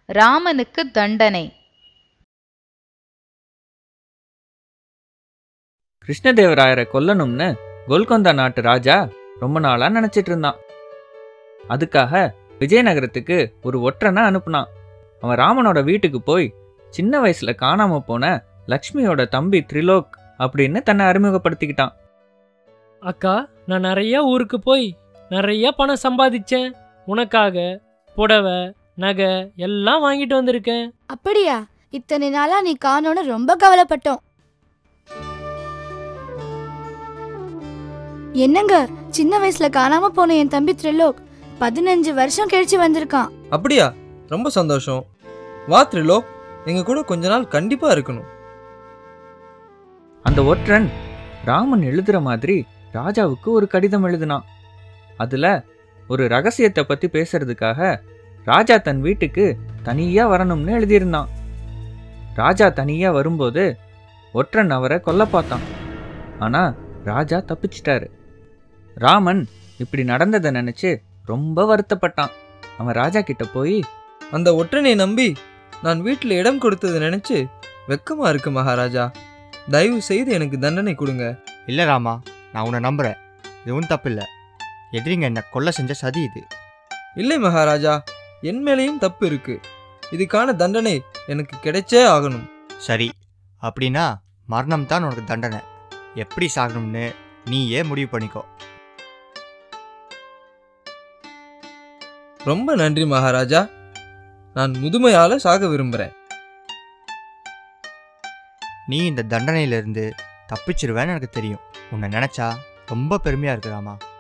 ராமனுக்கு தண்டனை கிருஷ்ணதேவராயரை கொல்லணும்னு கோல்கொண்டா நாட்டு ராஜா ரொம்ப நாளா நினைச்சிட்டு இருந்தான் அதுக்காக விஜயநகரத்துக்கு ஒரு ஒற்றனை அனுப்புனான் அவன் ராமனோட வீட்டுக்கு போய் சின்ன வயசுல காணாம போன லக்ஷ்மியோட தம்பி த்ரிலோக் அப்படின்னு தன்னை அறிமுகப்படுத்திக்கிட்டான் அக்கா நான் நிறைய ஊருக்கு போய் நிறைய பணம் சம்பாதிச்சேன் உனக்காக புடவை நகை எல்லாம் வாங்கிட்டு வந்திருக்கேன் அப்படியா இத்தனை நாளா நீ காணோன்னு ரொம்ப கவலைப்பட்டோம் என்னங்க சின்ன வயசுல காணாம போன என் தம்பி த்ரிலோக் பதினஞ்சு வருஷம் கழிச்சு வந்திருக்கான் அப்படியா ரொம்ப சந்தோஷம் வா த்ரிலோக் எங்க கூட கொஞ்ச நாள் கண்டிப்பா இருக்கணும் அந்த ஒற்றன் ராமன் எழுதுற மாதிரி ராஜாவுக்கு ஒரு கடிதம் எழுதினான் அதுல ஒரு ரகசியத்தை பத்தி பேசுறதுக்காக ராஜா தன் வீட்டுக்கு தனியா வரணும்னு எழுதியிருந்தான் ராஜா தனியா வரும்போது ஒற்றன் அவரை கொல்ல பார்த்தான் ஆனா ராஜா தப்பிச்சிட்டாரு ராமன் இப்படி நடந்ததை நினைச்சு ரொம்ப வருத்தப்பட்டான் அவன் ராஜா கிட்ட போய் அந்த ஒற்றனை நம்பி நான் வீட்டில் இடம் கொடுத்தது நினைச்சு வெக்கமா இருக்கு மகாராஜா தயவு செய்து எனக்கு தண்டனை கொடுங்க இல்லை ராமா நான் உன்னை நம்புகிறேன் இது ஒன்றும் தப்பு இல்லை எதிரிங்க என்ன கொல்ல செஞ்ச சதி இது இல்லை மகாராஜா என் மேலேயும் தப்பு இருக்கு இதுக்கான தண்டனை எனக்கு கிடைச்சே ஆகணும் சரி அப்படின்னா மரணம் தான் உனக்கு தண்டனை எப்படி சாகணும்னு நீயே முடிவு பண்ணிக்கோ ரொம்ப நன்றி மகாராஜா நான் முதுமையால சாக விரும்புறேன் நீ இந்த தண்டனையிலிருந்து தப்பிச்சிருவேன்னு எனக்கு தெரியும் உன்னை நினச்சா ரொம்ப பெருமையாக இருக்கு ராமா